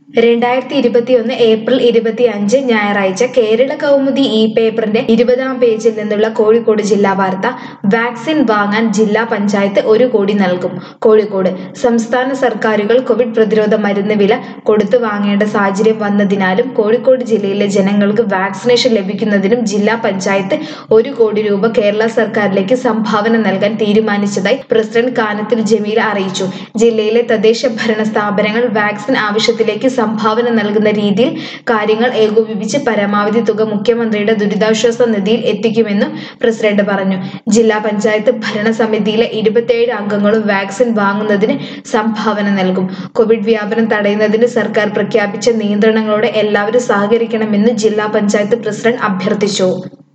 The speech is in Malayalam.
രണ്ടായിരത്തി ഇരുപത്തിയൊന്ന് ഏപ്രിൽ ഇരുപത്തി അഞ്ച് ഞായറാഴ്ച കേരള കൗമുദി ഇ പേപ്പറിന്റെ ഇരുപതാം പേജിൽ നിന്നുള്ള കോഴിക്കോട് ജില്ലാ വാർത്ത വാക്സിൻ വാങ്ങാൻ ജില്ലാ പഞ്ചായത്ത് ഒരു കോടി നൽകും കോഴിക്കോട് സംസ്ഥാന സർക്കാരുകൾ കോവിഡ് പ്രതിരോധ മരുന്ന് വില കൊടുത്തു വാങ്ങേണ്ട സാഹചര്യം വന്നതിനാലും കോഴിക്കോട് ജില്ലയിലെ ജനങ്ങൾക്ക് വാക്സിനേഷൻ ലഭിക്കുന്നതിനും ജില്ലാ പഞ്ചായത്ത് ഒരു കോടി രൂപ കേരള സർക്കാരിലേക്ക് സംഭാവന നൽകാൻ തീരുമാനിച്ചതായി പ്രസിഡന്റ് കാനത്തിൽ ജമീല അറിയിച്ചു ജില്ലയിലെ തദ്ദേശ ഭരണ സ്ഥാപനങ്ങൾ വാക്സിൻ ആവശ്യത്തിലേക്ക് സംഭാവന നൽകുന്ന രീതിയിൽ കാര്യങ്ങൾ ഏകോപിപ്പിച്ച് പരമാവധി തുക മുഖ്യമന്ത്രിയുടെ ദുരിതാശ്വാസ നിധിയിൽ എത്തിക്കുമെന്നും പ്രസിഡന്റ് പറഞ്ഞു ജില്ലാ പഞ്ചായത്ത് ഭരണസമിതിയിലെ ഇരുപത്തിയേഴ് അംഗങ്ങളും വാക്സിൻ വാങ്ങുന്നതിന് സംഭാവന നൽകും കോവിഡ് വ്യാപനം തടയുന്നതിന് സർക്കാർ പ്രഖ്യാപിച്ച നിയന്ത്രണങ്ങളോടെ എല്ലാവരും സഹകരിക്കണമെന്ന് ജില്ലാ പഞ്ചായത്ത് പ്രസിഡന്റ് അഭ്യർത്ഥിച്ചു